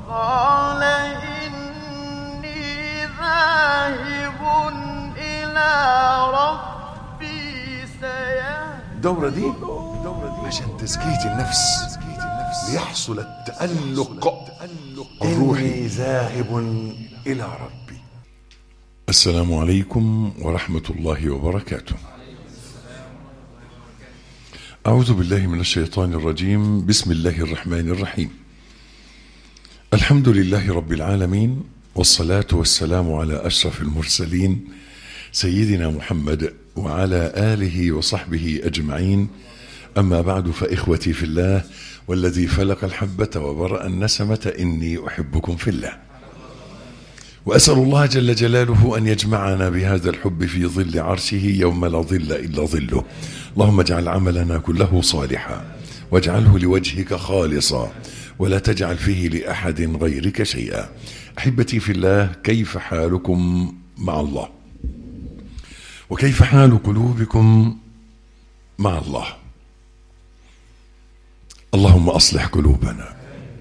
قال إني ذاهب إلى ربي سيهدين الدورة دي عشان تزكية النفس ليحصل التألق الروحي ذاهب إلى ربي السلام عليكم ورحمة الله وبركاته أعوذ بالله من الشيطان الرجيم بسم الله الرحمن الرحيم الحمد لله رب العالمين والصلاة والسلام على أشرف المرسلين سيدنا محمد وعلى آله وصحبه أجمعين أما بعد فإخوتي في الله والذي فلق الحبة وبرأ النسمة إني أحبكم في الله وأسأل الله جل جلاله أن يجمعنا بهذا الحب في ظل عرشه يوم لا ظل إلا ظله اللهم اجعل عملنا كله صالحا واجعله لوجهك خالصا ولا تجعل فيه لأحد غيرك شيئا أحبتي في الله كيف حالكم مع الله وكيف حال قلوبكم مع الله اللهم أصلح قلوبنا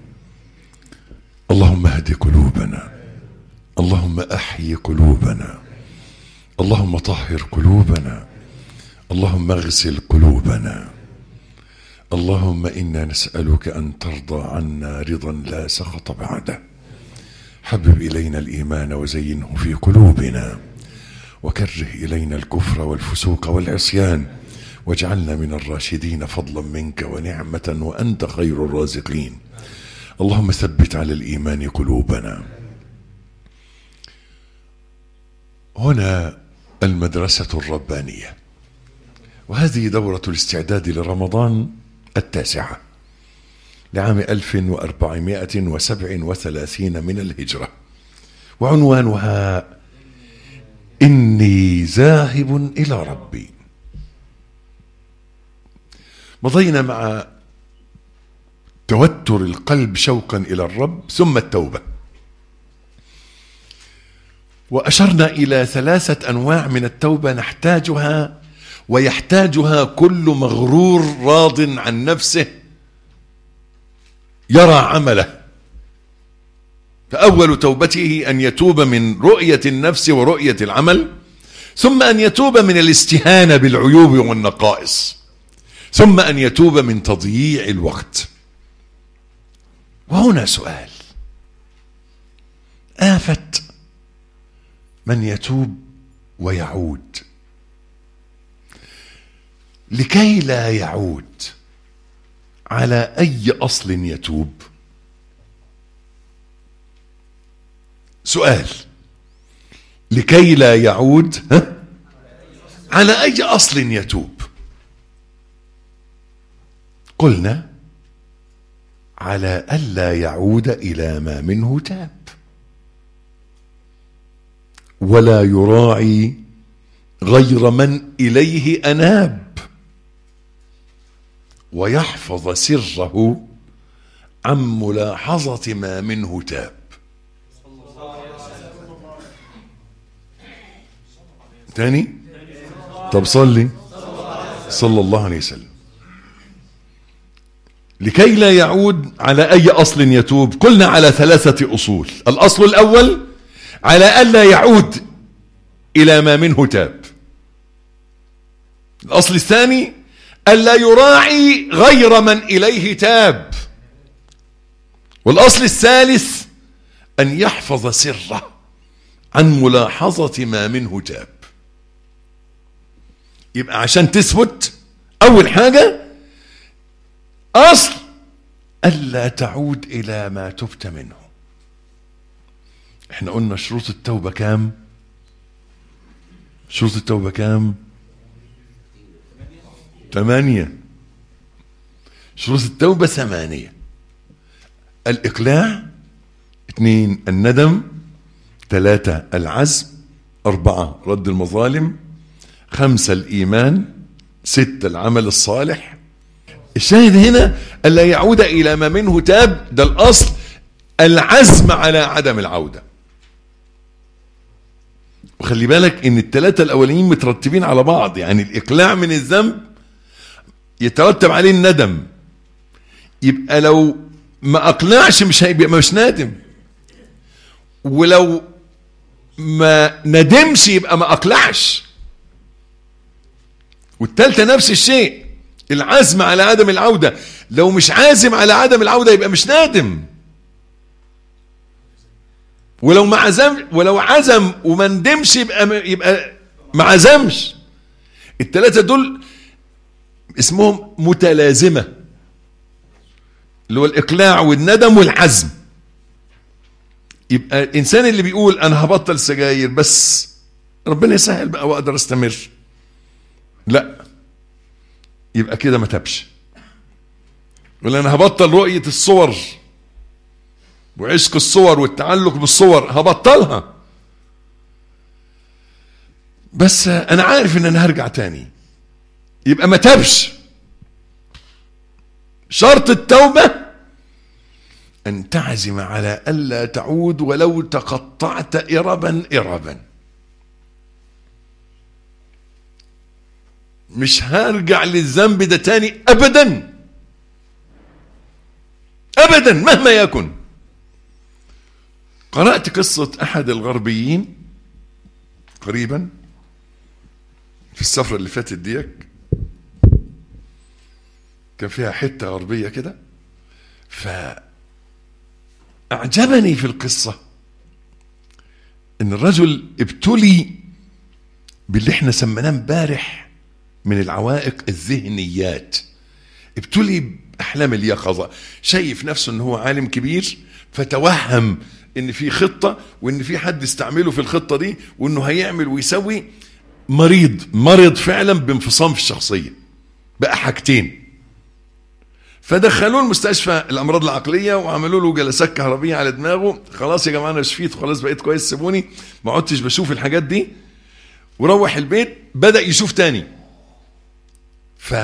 اللهم اهد قلوبنا اللهم احي قلوبنا اللهم طهر قلوبنا اللهم اغسل قلوبنا اللهم انا نسالك ان ترضى عنا رضا لا سخط بعده حبب الينا الايمان وزينه في قلوبنا وكره الينا الكفر والفسوق والعصيان واجعلنا من الراشدين فضلا منك ونعمه وانت خير الرازقين اللهم ثبت على الايمان قلوبنا هنا المدرسة الربانية وهذه دورة الاستعداد لرمضان التاسعة لعام 1437 من الهجرة وعنوانها إني ذاهب إلى ربي مضينا مع توتر القلب شوقا إلى الرب ثم التوبة واشرنا الى ثلاثه انواع من التوبه نحتاجها ويحتاجها كل مغرور راض عن نفسه يرى عمله فاول توبته ان يتوب من رؤيه النفس ورؤيه العمل ثم ان يتوب من الاستهانه بالعيوب والنقائص ثم ان يتوب من تضييع الوقت وهنا سؤال افه من يتوب ويعود لكي لا يعود على اي اصل يتوب سؤال لكي لا يعود ها؟ على اي اصل يتوب قلنا على الا يعود الى ما منه تاب ولا يراعي غير من اليه اناب ويحفظ سره عن ملاحظه ما منه تاب تاني طب صلي صلى الله عليه وسلم لكي لا يعود على اي اصل يتوب قلنا على ثلاثه اصول الاصل الاول على ألا يعود إلى ما منه تاب الأصل الثاني ألا يراعي غير من إليه تاب والأصل الثالث أن يحفظ سره عن ملاحظة ما منه تاب يبقى عشان تثبت أول حاجة أصل ألا تعود إلى ما تبت منه احنا قلنا شروط التوبة كام شروط التوبة كام ثمانية شروط التوبة ثمانية الإقلاع اثنين الندم ثلاثة العزم أربعة رد المظالم خمسة الإيمان ستة العمل الصالح الشاهد هنا ألا يعود إلى ما منه تاب ده الأصل العزم على عدم العودة وخلي بالك ان الثلاثة الاولين مترتبين على بعض يعني الاقلاع من الذنب يترتب عليه الندم يبقى لو ما اقنعش مش هيبقى مش نادم ولو ما ندمش يبقى ما اقلعش والتالتة نفس الشيء العزم على عدم العودة لو مش عازم على عدم العودة يبقى مش نادم ولو ما عزم ولو عزم وما ندمش يبقى يبقى ما عزمش التلاتة دول اسمهم متلازمة اللي هو الإقلاع والندم والعزم يبقى الإنسان اللي بيقول أنا هبطل سجاير بس ربنا يسهل بقى وأقدر أستمر لا يبقى كده ما تبش ولا أنا هبطل رؤية الصور وعشق الصور والتعلق بالصور هبطلها بس أنا عارف إن أنا هرجع تاني يبقى ما تبش شرط التوبة أن تعزم على ألا تعود ولو تقطعت إربا إربا مش هرجع للذنب ده تاني أبدا أبدا مهما يكن قرأت قصة أحد الغربيين قريبا في السفرة اللي فاتت ديك كان فيها حتة غربية كده فأعجبني في القصة إن الرجل ابتلي باللي احنا سميناه امبارح من العوائق الذهنيات ابتلي بأحلام اليقظة شايف نفسه إن هو عالم كبير فتوهم إن في خطة وإن في حد استعمله في الخطة دي وإنه هيعمل ويسوي مريض مرض فعلا بانفصام في الشخصية بقى حاجتين فدخلوه المستشفى الامراض العقليه وعملوا له جلسات كهربيه على دماغه خلاص يا جماعه انا شفيت خلاص بقيت كويس سيبوني ما عدتش بشوف الحاجات دي وروح البيت بدا يشوف تاني ف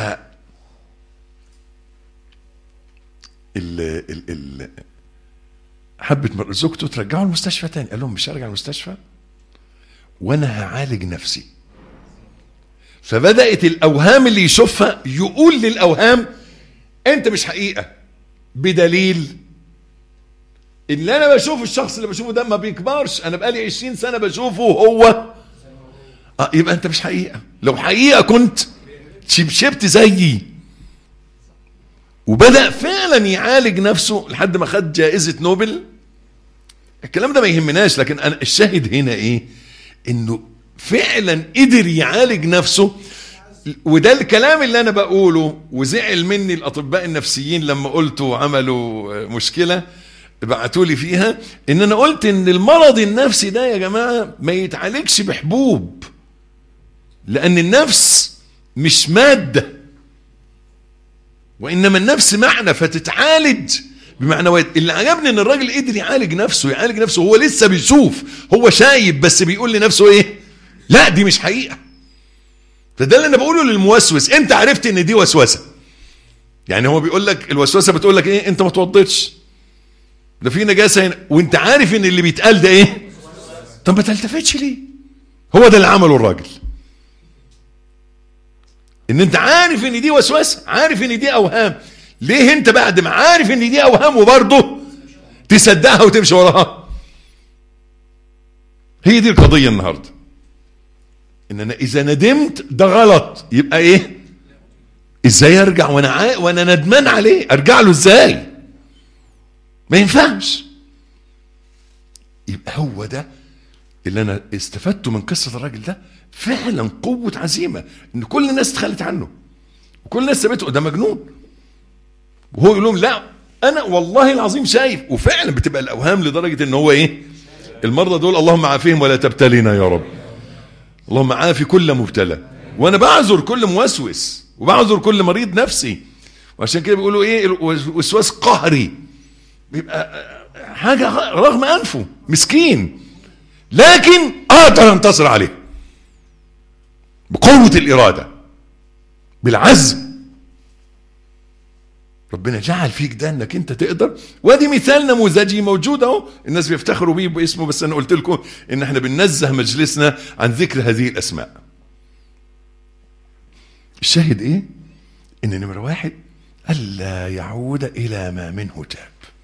ال ال ال حبت مر- زوجته ترجعه المستشفى تاني قال لهم مش هرجع المستشفى وانا هعالج نفسي فبدات الاوهام اللي يشوفها يقول للاوهام انت مش حقيقه بدليل اللي انا بشوف الشخص اللي بشوفه ده ما بيكبرش انا بقالي 20 سنه بشوفه هو اه يبقى انت مش حقيقه لو حقيقه كنت شبشبت زيي وبدا فعلا يعالج نفسه لحد ما خد جائزه نوبل الكلام ده ما يهمناش لكن انا الشاهد هنا ايه انه فعلا قدر يعالج نفسه وده الكلام اللي انا بقوله وزعل مني الاطباء النفسيين لما قلته وعملوا مشكله بعتوا لي فيها ان انا قلت ان المرض النفسي ده يا جماعه ما يتعالجش بحبوب لان النفس مش ماده وانما النفس معنى فتتعالج بمعنويات اللي عجبني ان الراجل قدر يعالج نفسه يعالج نفسه هو لسه بيشوف هو شايب بس بيقول لنفسه ايه لا دي مش حقيقه فده اللي انا بقوله للموسوس انت عرفت ان دي وسوسه يعني هو بيقول لك الوسوسه بتقول لك ايه انت ما توضيتش ده في نجاسه هنا وانت عارف ان اللي بيتقال ده ايه طب ما تلتفتش ليه هو ده اللي عمله الراجل ان انت عارف ان دي وسوسه عارف ان دي اوهام ليه انت بعد ما عارف ان دي اوهام وبرضه تصدقها وتمشي وراها هي دي القضيه النهارده ان انا اذا ندمت ده غلط يبقى ايه ازاي ارجع وانا عا... وانا ندمان عليه ارجع له ازاي ما ينفعش يبقى هو ده اللي انا استفدته من قصه الراجل ده فعلا قوه عزيمه ان كل الناس تخلت عنه وكل الناس سابته ده مجنون وهو يقول لهم لا انا والله العظيم شايف وفعلا بتبقى الاوهام لدرجه ان هو ايه المرضى دول اللهم عافيهم ولا تبتلينا يا رب اللهم عافي كل مبتلى وانا بعذر كل موسوس وبعذر كل مريض نفسي وعشان كده بيقولوا ايه الوسواس قهري بيبقى حاجه رغم انفه مسكين لكن اقدر انتصر عليه بقوه الاراده بالعزم ربنا جعل فيك ده انك انت تقدر وادي مثال نموذجي موجود اهو الناس بيفتخروا بيه باسمه بس انا قلت لكم ان احنا بننزه مجلسنا عن ذكر هذه الاسماء الشاهد ايه ان نمرة واحد الا يعود الى ما منه تاب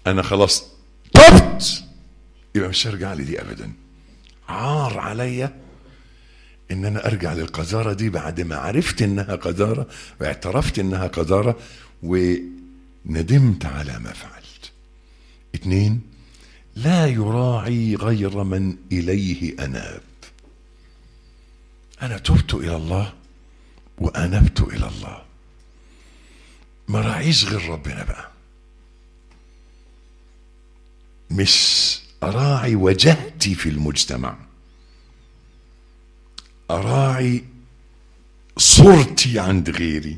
انا خلاص تبت يبقى مش هرجع لي دي ابدا عار عليا ان انا ارجع للقذاره دي بعد ما عرفت انها قذاره واعترفت انها قذاره وندمت على ما فعلت اتنين لا يراعي غير من اليه اناب انا تبت الى الله وانبت الى الله ما راعيش غير ربنا بقى مش اراعي وجهتي في المجتمع اراعي صورتي عند غيري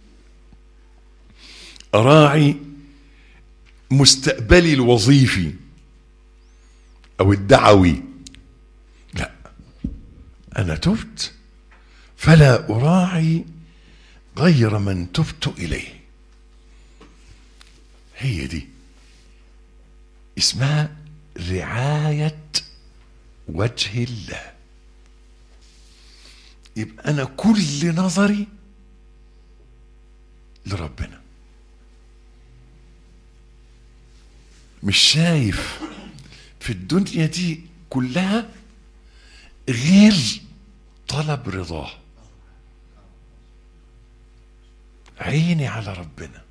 اراعي مستقبلي الوظيفي او الدعوي لا انا تبت فلا اراعي غير من تبت اليه هي دي اسمها رعايه وجه الله يبقى انا كل نظري لربنا مش شايف في الدنيا دي كلها غير طلب رضاه عيني على ربنا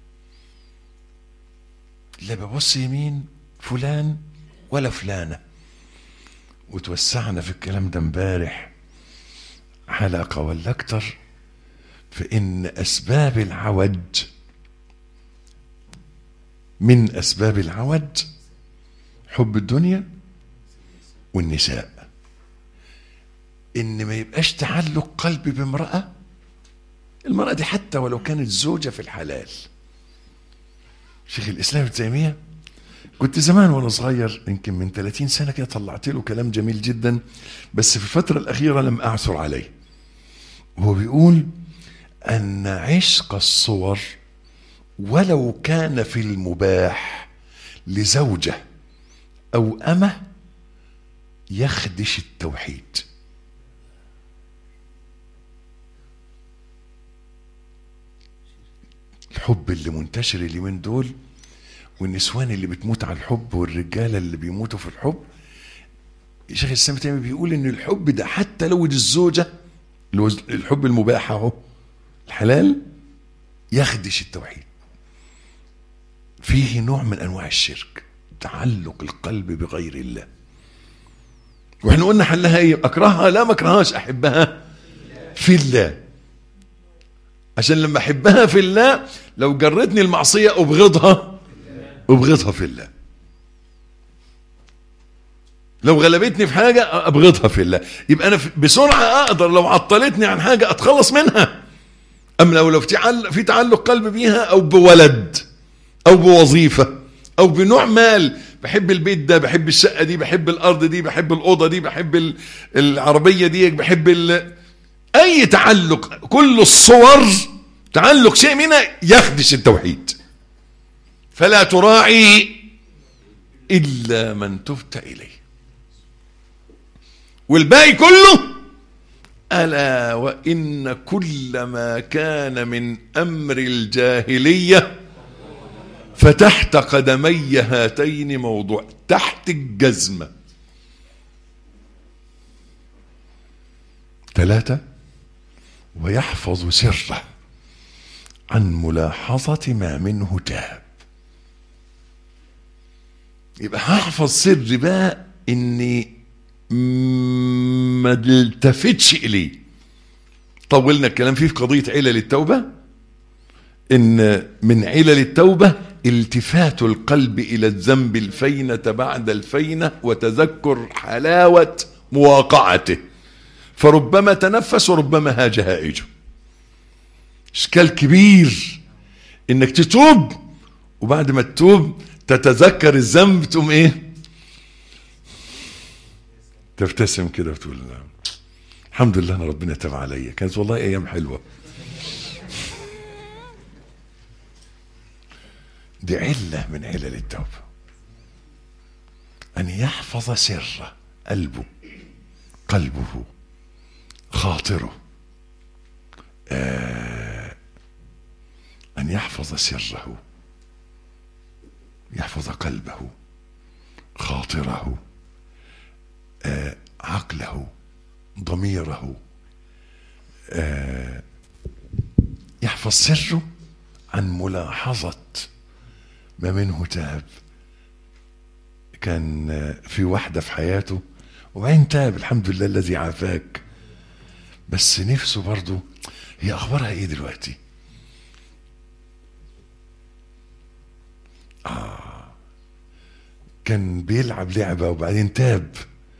لا ببص يمين فلان ولا فلانه وتوسعنا في الكلام ده امبارح حلقه ولا اكتر فان اسباب العوج من اسباب العوج حب الدنيا والنساء ان ما يبقاش تعلق قلبي بامراه المراه دي حتى ولو كانت زوجه في الحلال شيخ الاسلام ابن تيميه كنت زمان وانا صغير يمكن من 30 سنه كده طلعت له كلام جميل جدا بس في الفتره الاخيره لم اعثر عليه وهو بيقول ان عشق الصور ولو كان في المباح لزوجه او امه يخدش التوحيد الحب اللي منتشر اليومين دول والنسوان اللي بتموت على الحب والرجاله اللي بيموتوا في الحب شيخ الاسلام تيميه بيقول ان الحب ده حتى لو دي الزوجه اللي هو الحب المباح اهو الحلال يخدش التوحيد فيه نوع من انواع الشرك تعلق القلب بغير الله واحنا قلنا حلها ايه اكرهها لا ما اكرههاش احبها في الله عشان لما احبها في الله لو جرتني المعصيه ابغضها ابغضها في الله لو غلبتني في حاجه ابغضها في الله يبقى انا بسرعه اقدر لو عطلتني عن حاجه اتخلص منها اما لو لو في تعلق في تعلق قلب بيها او بولد او بوظيفه او بنوع مال بحب البيت ده بحب الشقه دي بحب الارض دي بحب الاوضه دي بحب العربيه دي بحب اي تعلق كل الصور تعلق شيء منها يخدش التوحيد فلا تراعي الا من تبت اليه والباقي كله الا وان كل ما كان من امر الجاهليه فتحت قدمي هاتين موضوع تحت الجزمه ثلاثه ويحفظ سره عن ملاحظه ما منه تاب يبقى هحفظ سري بقى اني ما التفتش اليه طولنا الكلام فيه في قضيه علل التوبه ان من علل التوبه التفات القلب الى الذنب الفينه بعد الفينه وتذكر حلاوه مواقعته فربما تنفس وربما هاج هائجه اشكال كبير انك تتوب وبعد ما تتوب تتذكر الذنب تقوم ايه تبتسم كده وتقول الحمد لله انا ربنا تاب عليا كانت والله ايام حلوه دي عله من علل التوبه ان يحفظ سره قلبه قلبه خاطره آه أن يحفظ سره يحفظ قلبه خاطره آه عقله ضميره آه يحفظ سره عن ملاحظة ما منه تاب كان آه، في واحدة في حياته وبعدين تاب الحمد لله الذي عافاك بس نفسه برضه هي أخبارها إيه دلوقتي كان بيلعب لعبة وبعدين تاب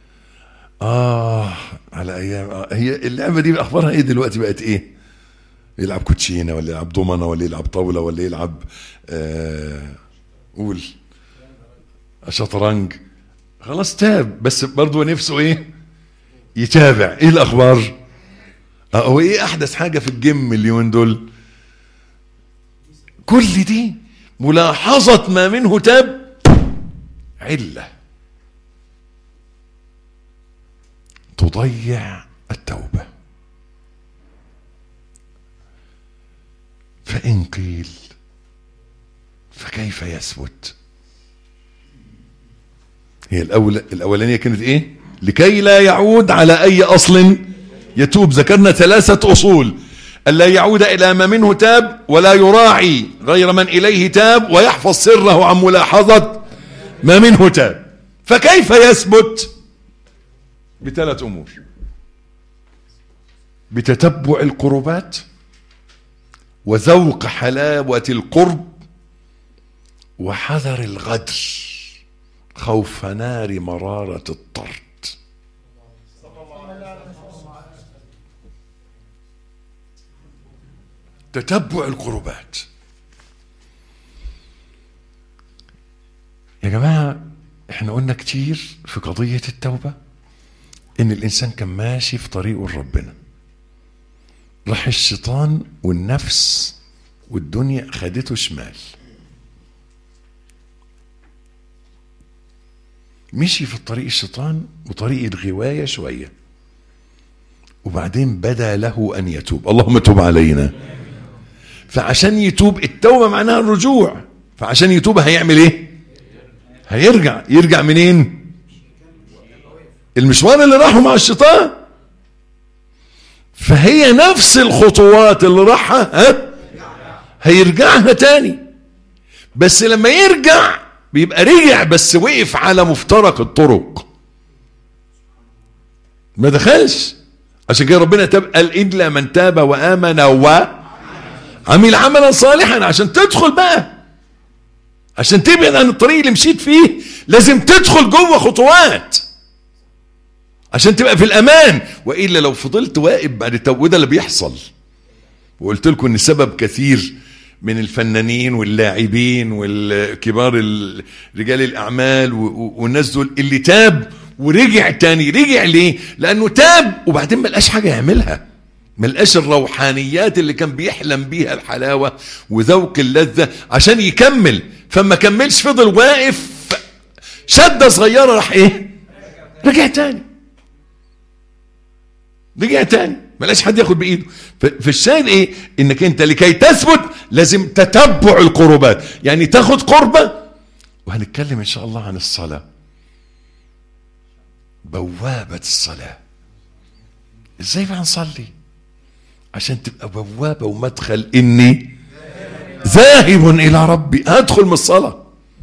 آه على أيام آه هي اللعبة دي أخبارها إيه دلوقتي بقت إيه؟ يلعب كوتشينة ولا يلعب دومنة ولا يلعب طاولة ولا يلعب آه قول شطرنج خلاص تاب بس برضه نفسه إيه؟ يتابع إيه الأخبار؟ آه هو إيه أحدث حاجة في الجيم اليومين دول؟ كل دي ملاحظة ما منه تاب علة تضيع التوبة فإن قيل فكيف يثبت هي الأول الأولانية كانت إيه لكي لا يعود على أي أصل يتوب ذكرنا ثلاثة أصول ألا يعود إلى ما منه تاب ولا يراعي غير من إليه تاب ويحفظ سره عن ملاحظة ما منه تاب فكيف يثبت بثلاث أمور بتتبع القربات وذوق حلاوة القرب وحذر الغدر خوف نار مرارة الطرد تتبع القربات يا جماعة احنا قلنا كتير في قضية التوبة ان الانسان كان ماشي في طريقه لربنا راح الشيطان والنفس والدنيا خدته شمال مشي في الطريق الشيطان وطريق الغواية شوية وبعدين بدا له أن يتوب اللهم تب علينا فعشان يتوب التوبة معناها الرجوع فعشان يتوب هيعمل ايه هيرجع يرجع منين المشوار اللي راحه مع الشيطان فهي نفس الخطوات اللي راحها ها هيرجعها تاني بس لما يرجع بيبقى رجع بس وقف على مفترق الطرق ما دخلش عشان كده ربنا تاب قال الا من تاب وامن وعمل عملا صالحا عشان تدخل بقى عشان تبعد عن الطريق اللي مشيت فيه لازم تدخل جوه خطوات عشان تبقى في الامان والا لو فضلت واقف بعد التوبه وده اللي بيحصل وقلت لكم ان سبب كثير من الفنانين واللاعبين والكبار ال- رجال الاعمال و- و- والناس دول اللي تاب ورجع تاني رجع ليه لانه تاب وبعدين ما لقاش حاجه يعملها ما لقاش الروحانيات اللي كان بيحلم بيها الحلاوه وذوق اللذه عشان يكمل فما كملش فضل واقف شده صغيره راح ايه رجع تاني رجع تاني ملاش حد ياخد بايده ف- فالشاهد ايه انك انت لكي تثبت لازم تتبع القربات يعني تاخد قربة وهنتكلم ان شاء الله عن الصلاة بوابة الصلاة ازاي بقى نصلي عشان تبقى بوابة ومدخل اني ذاهب الى ربي هدخل من الصلاه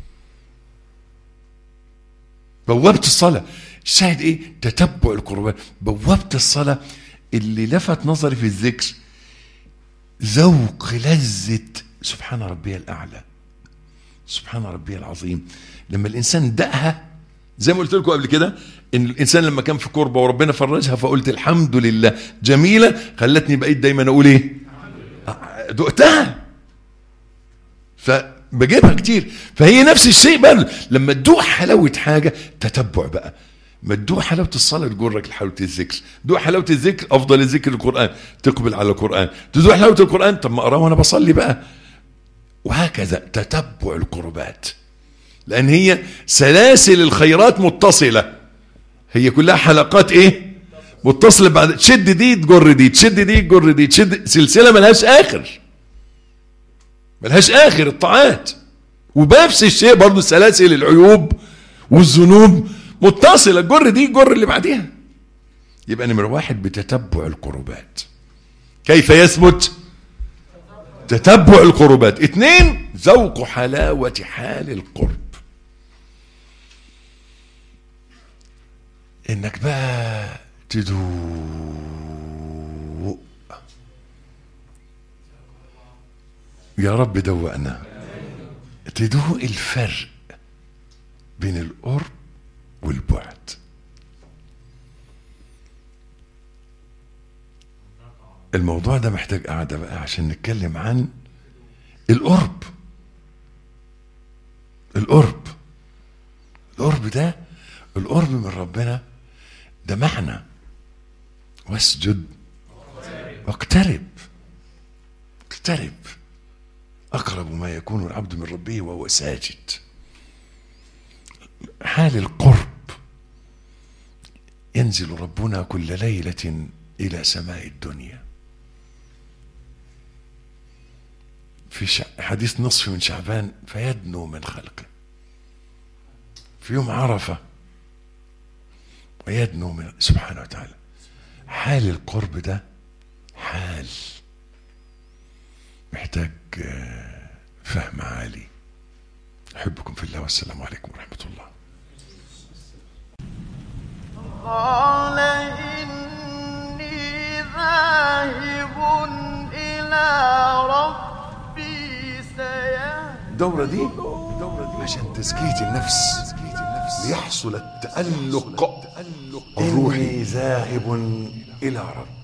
بوابة الصلاة الشاهد ايه تتبع القربات بوابة الصلاة اللي لفت نظري في الذكر ذوق لذة سبحان ربي الأعلى سبحان ربي العظيم لما الإنسان دقها زي ما قلت لكم قبل كده ان الانسان لما كان في كربه وربنا فرجها فقلت الحمد لله جميله خلتني بقيت دايما اقول ايه دقتها فبجيبها كتير فهي نفس الشيء بقى لما تدوق حلاوه حاجه تتبع بقى ما تدوق حلاوه الصلاه تجرك لحلاوه الذكر دوق حلاوه الذكر افضل الذكر القران تقبل على القران تدوق حلاوه القران طب ما اقراه وانا بصلي بقى وهكذا تتبع القربات لان هي سلاسل الخيرات متصله هي كلها حلقات ايه متصله بعد تشد دي تجر دي تشد دي تجر دي تشد سلسله ملهاش اخر ملهاش اخر الطاعات وبنفس الشيء برضو سلاسل العيوب والذنوب متصلة الجر دي جر اللي بعديها يبقى نمرة واحد بتتبع القربات كيف يثبت تتبع القربات اثنين ذوق حلاوة حال القرب انك بقى تدوق يا رب دوقنا تدوق الفرق بين القرب والبعد الموضوع ده محتاج قعدة بقى عشان نتكلم عن القرب القرب القرب ده القرب من ربنا ده معنى واسجد واقترب اقترب اقرب ما يكون العبد من ربه وهو ساجد حال القرب ينزل ربنا كل ليله الى سماء الدنيا في شع... حديث نصف من شعبان فيدنو من خلقه في يوم عرفه ويدنو من سبحانه وتعالى حال القرب ده حال محتاج آه، فهم عالي أحبكم في الله والسلام عليكم ورحمة الله قال إني ذاهب إلى ربي سيهدين الدورة دي عشان تزكية النفس ليحصل التألق الروحي ذاهب إلى ربي